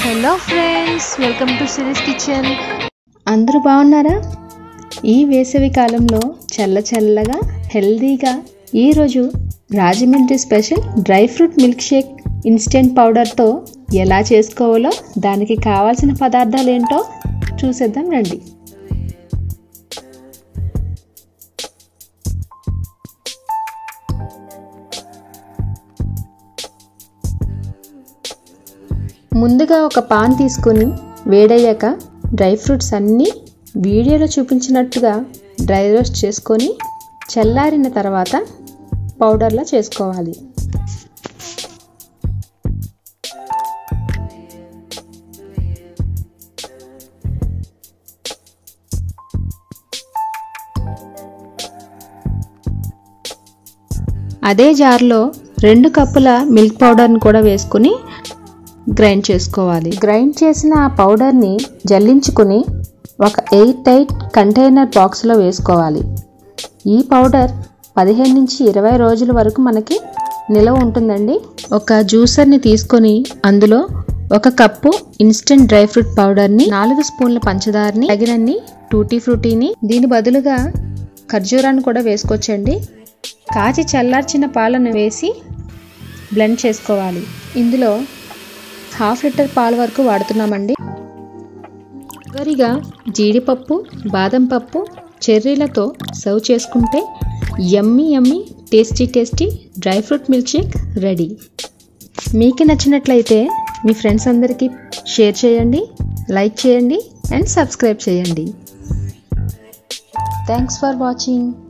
hello friends welcome to series kitchen అందరూ బాగున్నారా ఈ వేసవి కాలంలో చల్ల చల్లగా హెల్దీగా ఈరోజు Rajahmundry special dry fruit milk shake instant పౌడర్తో ఎలా చేసుకోవాలో దానికి కావాల్సిన పదార్థాలు ఏంటో చూసేద్దాం రండి ముందుగా ఒక పాన్ తీసుకొని వేడయ్యాక డ్రై ఫ్రూట్స్ అన్నీ వీడియోలో చూపించినట్టుగా డ్రై రోస్ట్ చేసుకొని చల్లారిన తర్వాత పౌడర్లా చేసుకోవాలి అదే జార్లో రెండు కప్పుల మిల్క్ పౌడర్ని కూడా వేసుకుని గ్రైండ్ చేసుకోవాలి గ్రైండ్ చేసిన ఆ పౌడర్ని జల్లించుకుని ఒక ఎయిట్ టైట్ కంటైనర్ బాక్స్లో వేసుకోవాలి ఈ పౌడర్ పదిహేను నుంచి ఇరవై రోజుల వరకు మనకి నిలవ ఉంటుందండి ఒక జ్యూసర్ని తీసుకొని అందులో ఒక కప్పు ఇన్స్టెంట్ డ్రై ఫ్రూట్ పౌడర్ని నాలుగు స్పూన్ల పంచదారని తగినన్ని టూటీ ఫ్రూటీని దీని బదులుగా ఖర్జూరాన్ని కూడా వేసుకోవచ్చండి కాచి చల్లార్చిన పాలను వేసి బ్లెండ్ చేసుకోవాలి ఇందులో హాఫ్ లీటర్ పాల వరకు వాడుతున్నామండి చివరిగా జీడిపప్పు బాదం పప్పు చెర్రీలతో సర్వ్ చేసుకుంటే yummy yummy tasty tasty dry fruit milk shake ready మీకు నచ్చినట్లయితే మీ ఫ్రెండ్స్ అందరికీ షేర్ చేయండి లైక్ చేయండి అండ్ సబ్స్క్రైబ్ చేయండి థ్యాంక్స్ ఫర్ వాచింగ్